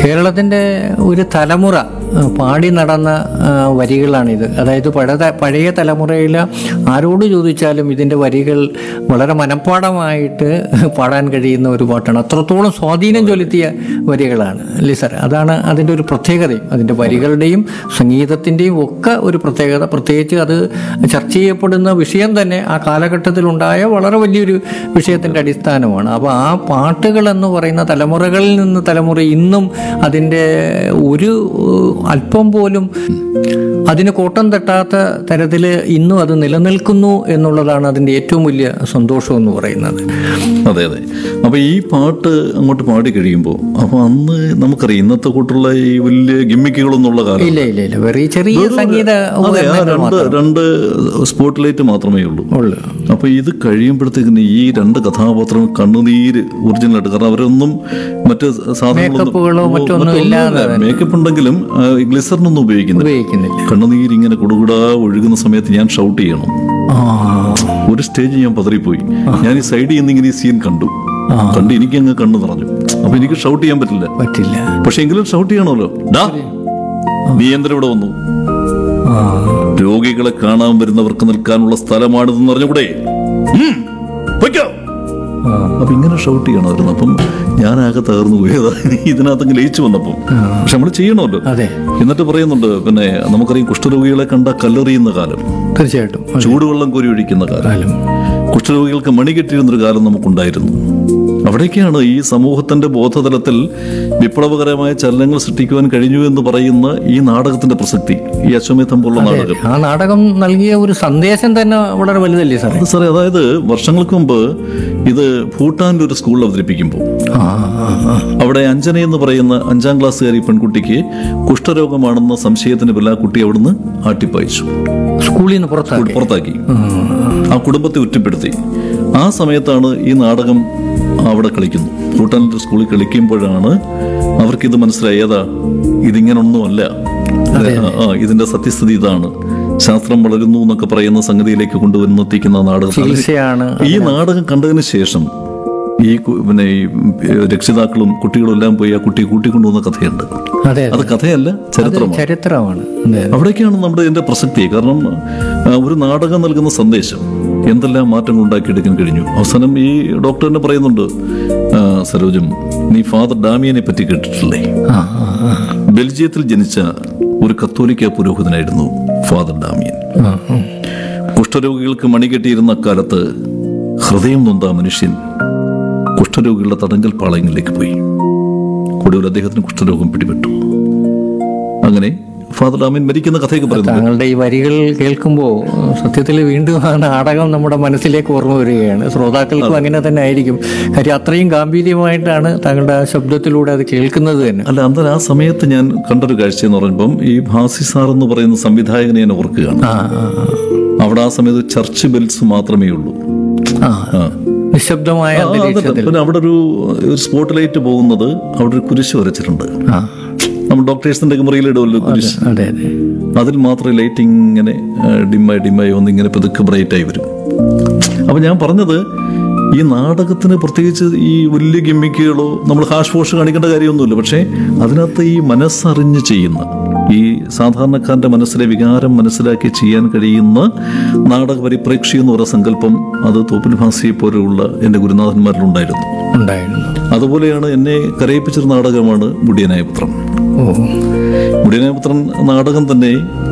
കേരളത്തിൻ്റെ ഒരു തലമുറ ആ, പാടി നടന്ന ആ, വരികളാണിത് അതായത് പഴയ പഴയ തലമുറയിൽ ആരോട് ചോദിച്ചാലും ഇതിൻ്റെ വരികൾ വളരെ മനഃപ്പാടമായിട്ട് പാടാൻ കഴിയുന്ന ഒരു പാട്ടാണ് അത്രത്തോളം സ്വാധീനം ചെലുത്തിയ വരികളാണ് അല്ലേ സാർ അതാണ് അതിൻ്റെ ഒരു പ്രത്യേകതയും അതിൻ്റെ വരികളുടെയും സംഗീതത്തിൻ്റെയും ഒക്കെ ഒരു പ്രത്യേകത പ്രത്യേകിച്ച് അത് ചർച്ച ചെയ്യപ്പെടുന്ന വിഷയം തന്നെ ആ കാലഘട്ടത്തിലുണ്ടായ വളരെ വലിയൊരു വിഷയത്തിൻ്റെ അടിസ്ഥാനമാണ് അപ്പോൾ ആ പാട്ടുകൾ എന്ന് പറയുന്ന തലമുറകളിൽ നിന്ന് തലമുറ ഇന്നും അതിൻ്റെ ഒരു ഏഹ്, അല്പം പോലും അതിന് കോട്ടം തട്ടാത്ത തരത്തിൽ ഇന്നും അത് നിലനിൽക്കുന്നു എന്നുള്ളതാണ് അതിൻ്റെ ഏറ്റവും വലിയ സന്തോഷം എന്ന് പറയുന്നത് അതെ അതെ അപ്പൊ ഈ പാട്ട് അങ്ങോട്ട് പാടി കഴിയുമ്പോൾ അപ്പൊ അന്ന് നമുക്കറിയാം ഇന്നത്തെ കൂട്ടുള്ള ഈ വലിയ ഗിമ്മിക്കുകളൊന്നുള്ള കാലം ഇല്ല ഇല്ല ഇല്ല വെറി ചെറിയ സംഗീത അതെ ആ ഉപകരണങ്ങൾ രണ്ട് രണ്ട് സ്പോട്ട് ലൈറ്റ് മാത്രമേ ഉള്ളൂ ഉള്ളു അപ്പൊ ഇത് കഴിയുമ്പോഴത്തേക്കിന് ഈ രണ്ട് കഥാപാത്രങ്ങൾ കണ്ണുനീര് ഒറിജിനൽ ആയിട്ട് കാരണം അവരൊന്നും മറ്റ് മേക്കപ്പുകളോ മറ്റൊന്നും ഇല്ലാതെ മേക്കപ്പ് ഉണ്ടെങ്കിലും ഗ്ലിസറിനൊന്നും ഉപയോഗിക്കുന്നില്ല ഉപയോഗിക്കുന്നില്ല കണ്ണുനീര് ഇങ്ങനെ കൊടുകൂടാ ഒഴുകുന്ന സമയത്ത് ഞാൻ ഷൗട്ട് ചെയ്യണം ആ ഒരു സ്റ്റേജ് ഞാൻ പതറിപ്പോയി ഞാൻ ഈ സൈഡിൽ നിന്ന് ഇങ്ങനെ ഈ സീൻ കണ്ടു കണ്ട് എനിക്ക് അങ്ങ് കണ്ണു നിറഞ്ഞു അപ്പൊ എനിക്ക് ഷൗട്ട് ചെയ്യാൻ പറ്റില്ല പറ്റില്ല പക്ഷെ എങ്കിലും ഷൗട്ട് ചെയ്യണമല്ലോ ഡാ നീ എന്തിനാ ഇവിടെ വന്നു ആ രോഗികളെ കാണാൻ വരുന്നവർക്ക് നിൽക്കാനുള്ള സ്ഥലമാണിതെന്ന് അറിഞ്ഞുകൂടെ ഉം, പൊയ്ക്കോ. ആ അപ്പൊ ഇങ്ങനെ ഷൗട്ട് ചെയ്യണമായിരുന്നു അപ്പം ഞാനാകെ തകർന്നു പോയതാ ഇതിനകത്തങ്ങ് ലയിച്ചു വന്നപ്പം പക്ഷെ നമ്മൾ ചെയ്യണമല്ലോ അതെ എന്നിട്ട് പറയുന്നുണ്ട് പിന്നെ നമുക്കറിയാം കുഷ്ഠരോഗികളെ കണ്ട കല്ലെറിയുന്ന കാലം തീർച്ചയായിട്ടും അതെ. ചൂടുവെള്ളം കോരി ഒഴിക്കുന്ന കാലം കാലം കുഷ്ഠരോഗികൾക്ക് മണി കെട്ടിയിരുന്നൊരു കാലം നമുക്കുണ്ടായിരുന്നു അവിടേക്കാണ് ഈ സമൂഹത്തിന്റെ ബോധതലത്തിൽ വിപ്ലവകരമായ ചലനങ്ങൾ സൃഷ്ടിക്കുവാൻ കഴിഞ്ഞു എന്ന് പറയുന്ന ഈ നാടകത്തിന്റെ പ്രസക്തി ഈ അശ്വമേധം പോലുള്ള നാടകം ആ നാടകം നൽകിയ ഒരു സന്ദേശം തന്നെ വളരെ വലുതല്ലേ സാറേ അത് സാറേ അതായത് വർഷങ്ങൾക്ക് മുമ്പ് ഇത് ഭൂട്ടാനിൽ ഒരു സ്കൂളിൽ അവതരിപ്പിക്കുമ്പോൾ ആ ആ, ആ. അവിടെ അഞ്ജന എന്ന് പറയുന്ന അഞ്ചാം ക്ലാസ്സുകാരി പെൺകുട്ടിക്ക് കുഷ്ഠരോഗമാണെന്ന സംശയത്തിന് പേരിൽ ആ കുട്ടി അവിടുന്ന് ആട്ടിപ്പായിച്ചു സ്കൂളിൽ നിന്ന് പുറത്താക്കി പുറത്താക്കി ആ കുടുംബത്തെ ഒറ്റപ്പെടുത്തി ആ സമയത്താണ് ഈ നാടകം അവിടെ കളിക്കുന്നു ഭൂട്ടാനിലെ സ്കൂളിൽ കളിക്കുമ്പോഴാണ് അവർക്കിത് മനസ്സിലായി ഏതാ ഇതിങ്ങനൊന്നുമല്ല ആ, ഇതിന്റെ സത്യസ്ഥിതി ഇതാണ് ശാസ്ത്രം വളരുന്നു എന്നൊക്കെ പറയുന്ന സംഗതിയിലേക്ക് കൊണ്ടുവന്നെത്തിക്കുന്ന നാടകം ചികിത്സയാണ് ഈ നാടകം കണ്ടതിന് ശേഷം ഈ കു- പിന്നെ ഈ രക്ഷിതാക്കളും കുട്ടികളും എല്ലാം പോയി ആ കുട്ടിയെ കൂട്ടിക്കൊണ്ടുവന്ന കഥയുണ്ട് അതെ അത് കഥയല്ല ചരിത്രമാണ് ചരിത്രമാണ് അതെ അവിടേക്കാണ് നമ്മുടെ ഇതിന്റെ പ്രസക്തി കാരണം ആ, ഒരു നാടകം നൽകുന്ന സന്ദേശം എന്തെല്ലാം മാറ്റങ്ങൾ ഉണ്ടാക്കിയെടുക്കാൻ കഴിഞ്ഞു അവസാനം ഈ ഡോക്ടർ തന്നെ പറയുന്നുണ്ട് ആ, സരോജം നീ ഫാദർ ഡാമിയനെ പറ്റി കേട്ടിട്ടില്ലേ ആ ആ ആ. ബെൽജിയത്തിൽ ജനിച്ച ഒരു കത്തോലിക്ക പുരോഹിതനായിരുന്നു ഫാദർ ഡാമിയൻ ആ, ആ. കുഷ്ഠരോഗികൾക്ക് മണികെട്ടിയിരുന്ന കാലത്ത് ഹൃദയം നൊന്ത ആ മനുഷ്യൻ കുഷ്ഠരോഗികളുടെ തടങ്കൽ പാളയങ്ങളിലേക്ക് പോയി ഒടുവിൽ അദ്ദേഹത്തിന് കുഷ്ഠരോഗം പിടിപെട്ടു അങ്ങനെ ഫാദർ ഡാമിയൻ മരിക്കുന്ന കഥയൊക്കെ പറയുന്നു താങ്കളുടെ ഈ വരികൾ കേൾക്കുമ്പോൾ സത്യത്തിൽ വീണ്ടും ആ നാടകം നമ്മുടെ മനസ്സിലേക്ക് ഓർമ്മ വരികയാണ് ശ്രോതാക്കൾക്കും അങ്ങനെ തന്നെ ആയിരിക്കും കാര്യം അത്രയും ഗാംഭീര്യമായിട്ടാണ് താങ്കളുടെ ആ ശബ്ദത്തിലൂടെ അത് കേൾക്കുന്നത് തന്നെ അല്ല അന്നേരം ആ സമയത്ത് ഞാൻ കണ്ടൊരു കാഴ്ച എന്ന് പറയുമ്പം ഈ ഭാസി സാർ എന്ന് പറയുന്ന സംവിധായകനെ ഞാൻ ഓർക്കുകയാണ് ആ ആ, അവിടെ ആ സമയത്ത് ചർച്ച് ബെൽസ് മാത്രമേ ഉള്ളൂ ആ ആ. നിശബ്ദമായ ആ, അതല്ല. അന്തരീക്ഷത്തിൽ പിന്നെ അവിടെ ഒരു ഒരു സ്പോട്ട് ലൈറ്റ് പോകുന്നത് അവിടെ ഒരു കുരിശ് വരച്ചിട്ടുണ്ട് ആ നമ്മൾ ഡോക്ടേഴ്സിന്റെ ഒക്കെ മുറിയിൽ ഇടുമല്ലോ കുരിശ് അതെ അതെ അതിൽ മാത്രമേ ലൈറ്റ് ഇങ്ങനെ ഡിമ്മായി ഡിമ്മായി വന്ന് ഇങ്ങനെ പതുക്കെ ബ്രൈറ്റ് ആയി വരും അപ്പൊ ഞാൻ പറഞ്ഞത് ഈ നാടകത്തിന് പ്രത്യേകിച്ച് ഈ വലിയ ഗിമ്മിക്കുകളോ നമ്മൾ ഹാഷ് വാഷ് കാണിക്കേണ്ട കാര്യമൊന്നുമില്ല പക്ഷേ അതിനകത്ത് ഈ മനസ്സറിഞ്ഞ് ചെയ്യുന്ന ഈ സാധാരണക്കാരന്റെ മനസ്സിലെ വികാരം മനസ്സിലാക്കി ചെയ്യാൻ കഴിയുന്ന നാടക പരിപ്രേക്ഷി എന്ന് പറയുന്ന സങ്കല്പം അത് തോപ്പിൽ ഭാസിയെ പോലെയുള്ള എൻ്റെ ഗുരുനാഥന്മാരിലുണ്ടായിരുന്നു ഉണ്ടായിരുന്നു അതുപോലെയാണ് എന്നെ കരയിപ്പിച്ചൊരു നാടകമാണ് മുടിയനായ പുത്രം ഓ മുടിയനായ പുത്രൻ നാടകം തന്നെ